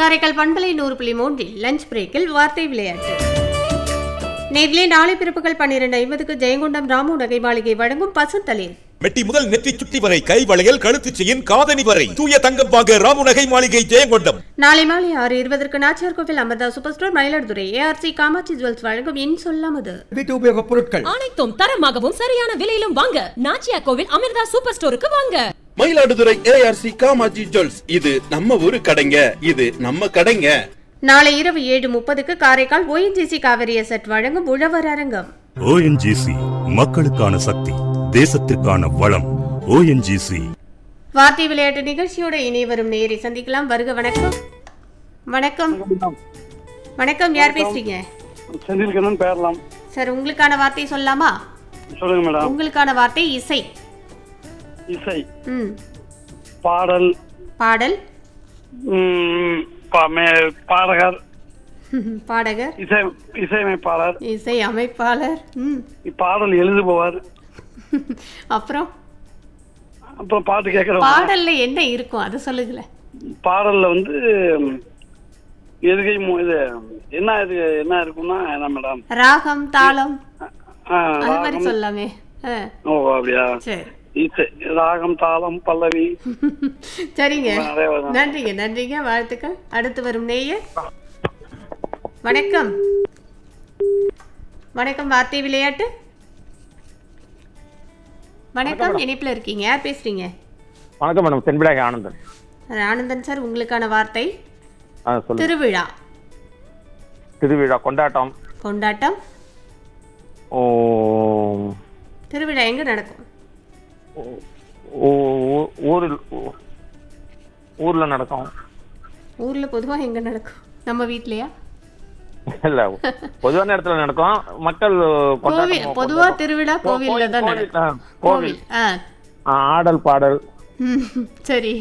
காரைக்கால் பண்பலை நூறு புள்ளி மூன்றில் லஞ்ச் பிரேக்கில் வார்த்தை விளையாட்டு நேரிலே நாளை பிறப்புகள் பன்னிரண்டு ஐம்பதுக்கு ஜெயங்கொண்டம் ராமு நகை மாளிகை வழங்கும் பசுத்தளிர் மெட்டி முதல் நெற்றி சுட்டி வரை கை வளையல் கழுத்துச் செயின் காதணி வரை தூய தங்கம் வாங்க ராமுநகை மாளிகை ஜெயங்கொண்டம் நாளை மாலை ஆறு இருபதற்கு Nachiyar Koil Amirtha super store Mayiladuthurai ARC Kamatchi jewels வழங்கும் இன் சொல்லாமது வீட்டு உபயோகப் பொருட்கள் அனைத்தும் தரமாகவும் சரியான விலையிலும் வாங்க நாச்சியா கோவில் அமிர்தா சூப்பர் ஸ்டோருக்கு வாங்க மயிலாடுதுறை ஏஆர்சி காமாஜி ஜுவல்ஸ் இது நம்ம ஊரு கடைங்க இது நம்ம கடைங்க நாளை இரவு ஏழு முப்பதுக்கு காரைக்கால் ஓஎன்ஜிசி காவிரி செட் வழங்கும் உழவர் அரங்கம் ஓஎன்ஜிசி மக்களுக்கான சக்தி தேசத்திற்கான வளம் ஓஎன்ஜிசி வார்த்தை விளையாட்டு நிகழ்ச்சியோட இனி வரும் நேரை சந்திக்கலாம் வருக வணக்கம் வணக்கம் வணக்கம் யார் பேசுறீங்க செந்தில்கண்ணன் பேரலாம் சார் உங்களுக்கான வார்த்தை சொல்லலாமா சொல்லுங்க மேடம் உங்களுக்கான வார்த்தை இசை இசை ம் பாடல் பாடல் ம், பா- மே- பாடகர் பாடகர் இசை இசையமைப்பாளர் இசை அமைப்பாளர் ம் பாடல் எழுதுபவர் அப்புறம் அப்புறம் பாட்டு கேட்கிறவங்க பாடல்ல என்ன இருக்கும் அதை சொல்லுங்களேன் பாடல்ல வந்து ம், எதுகை மு- இது என்ன இது என்ன இருக்கும்னா என்ன மேடம் ராகம் தாளம் ஆ, அது மாதிரி ராகம் சொல்லலாமே ஆ, ஓ அப்படியா சரி இசை ராகம் தாளம் பல்லவி சரிங்க நிறைய வரும். நன்றிங்க நன்றிங்க வாழ்த்துக்கள் அடுத்து வரும் நேயர் வணக்கம் வணக்கம் வார்த்தை விளையாட்டு வணக்கம் இணைப்புல இருக்கீங்க யார் பேசுறீங்க வணக்கம் மேடம் தென்பிடாக ஆனந்தன் ஆனந்தன் சார் உங்களுக்கான வார்த்தை ஆ சொல்லுங்க திருவிழா திருவிழா கொண்டாட்டம் கொண்டாட்டம் ஓ திருவிழா எங்க நடக்கும் ஊ- ஊ- ஊரில் ஊ- ஊர்ல நடக்கும் ஊர்ல பொதுவா எங்க நடக்கும் நம்ம வீட்லயா இல்ல பொதுவான இடத்துல நடக்கும் மக்கள் கோவில் கொண்டாட்டம் பொதுவா திருவிழா கோவில்ல தான் கோவில், நடக்கும் ஆ, கோவில் ஆ ஆ, ஆடல் பாடல் ம், சரி